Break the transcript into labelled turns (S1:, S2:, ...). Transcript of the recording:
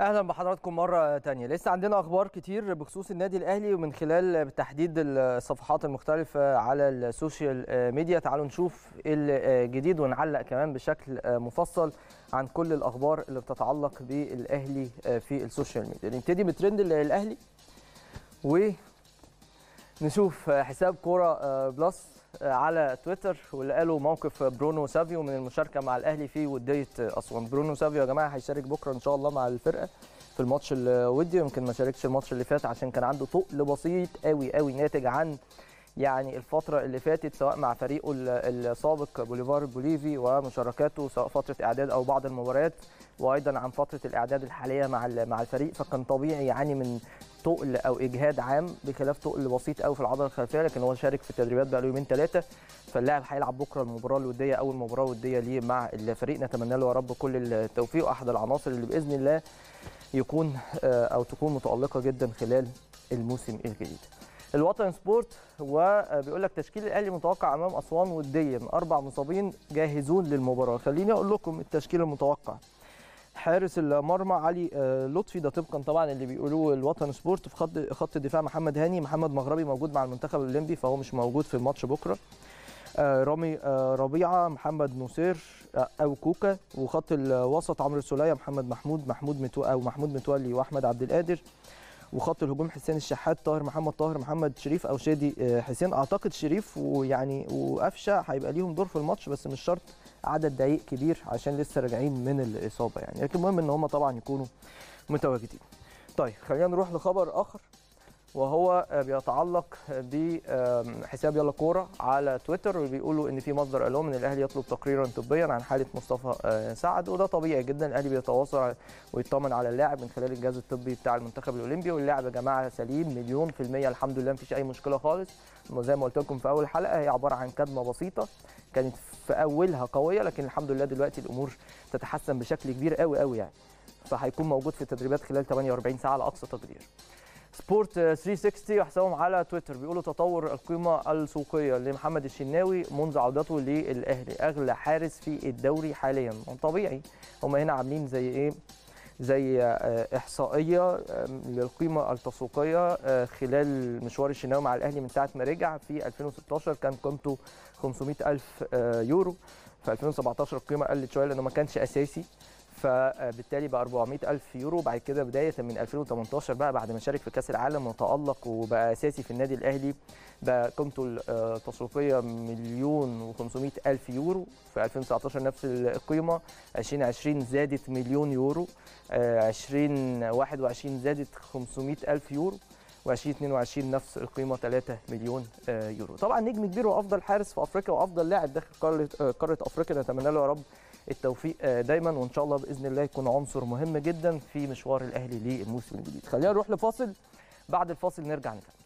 S1: اهلا بحضراتكم مره تانية لسه عندنا اخبار كتير بخصوص النادي الاهلي ومن خلال تحديد الصفحات المختلفه على السوشيال ميديا تعالوا نشوف الجديد ونعلق كمان بشكل مفصل عن كل الاخبار اللي بتتعلق بالاهلي في السوشيال ميديا نبتدي بترند الاهلي ونشوف حساب كوره بلس على تويتر واللي قالوا موقف برونو سافيو من المشاركه مع الاهلي في وديه اسوان برونو سافيو يا جماعه هيشارك بكره ان شاء الله مع الفرقه في الماتش الودي يمكن ما شاركش الماتش اللي فات عشان كان عنده تقل بسيط قوي قوي ناتج عن يعني الفتره اللي فاتت سواء مع فريقه السابق بوليفار بوليفي ومشاركاته سواء فتره اعداد او بعض المباريات وايضا عن فتره الاعداد الحاليه مع مع الفريق فكان طبيعي يعني من تقل او اجهاد عام بخلاف تقل بسيط قوي في العضله الخلفيه لكن هو شارك في التدريبات بقى له يومين ثلاثه فاللاعب هيلعب بكره المباراه الوديه اول مباراه وديه ليه مع الفريق نتمنى له يا رب كل التوفيق واحد العناصر اللي باذن الله يكون او تكون متالقه جدا خلال الموسم الجديد. الوطن سبورت وبيقول لك تشكيل الاهلي متوقع امام اسوان وديا اربع مصابين جاهزون للمباراه خليني اقول لكم التشكيل المتوقع حارس المرمى علي لطفي ده طبقا طبعا اللي بيقولوه الوطن سبورت في خط خط الدفاع محمد هاني محمد مغربي موجود مع المنتخب الاولمبي فهو مش موجود في الماتش بكره رامي ربيعه محمد نصير او كوكا وخط الوسط عمرو السوليه محمد محمود محمود متو او محمود متولي واحمد عبد القادر وخط الهجوم حسين الشحات طاهر محمد طاهر محمد شريف او شادي حسين اعتقد شريف ويعني وقفشه هيبقى ليهم دور في الماتش بس مش شرط عدد دقائق كبير عشان لسه راجعين من الاصابه يعني لكن المهم ان هم طبعا يكونوا متواجدين طيب خلينا نروح لخبر اخر وهو بيتعلق بحساب يلا كوره على تويتر وبيقولوا ان في مصدر قال لهم ان الاهلي يطلب تقريرا طبيا عن حاله مصطفى سعد وده طبيعي جدا الاهلي بيتواصل ويطمن على اللاعب من خلال الجهاز الطبي بتاع المنتخب الاولمبي واللاعب يا جماعه سليم مليون في الميه الحمد لله مفيش اي مشكله خالص زي ما قلت لكم في اول حلقه هي عباره عن كدمه بسيطه كانت في اولها قويه لكن الحمد لله دلوقتي الامور تتحسن بشكل كبير قوي قوي يعني فهيكون موجود في التدريبات خلال 48 ساعه على اقصى تقدير سبورت 360 وحسابهم على تويتر بيقولوا تطور القيمه السوقيه لمحمد الشناوي منذ عودته للاهلي اغلى حارس في الدوري حاليا طبيعي هم هنا عاملين زي ايه زي احصائيه للقيمه التسويقيه خلال مشوار الشناوي مع الاهلي من ساعه ما رجع في 2016 كان قيمته 500 الف يورو في 2017 القيمه قلت شويه لانه ما كانش اساسي فبالتالي بقى 400 ألف يورو بعد كده بداية من 2018 بقى بعد ما شارك في كأس العالم وتألق وبقى أساسي في النادي الأهلي بقى قيمته التسويقية مليون و500 ألف يورو في 2019 نفس القيمة 2020 زادت مليون يورو 2021 زادت 500 ألف يورو و2022 نفس القيمه 3 مليون يورو طبعا نجم كبير وافضل حارس في افريقيا وافضل لاعب داخل قاره قاره افريقيا نتمنى له يا رب التوفيق دايما وان شاء الله باذن الله يكون عنصر مهم جدا في مشوار الاهلي للموسم الجديد خلينا نروح لفاصل بعد الفاصل نرجع نكمل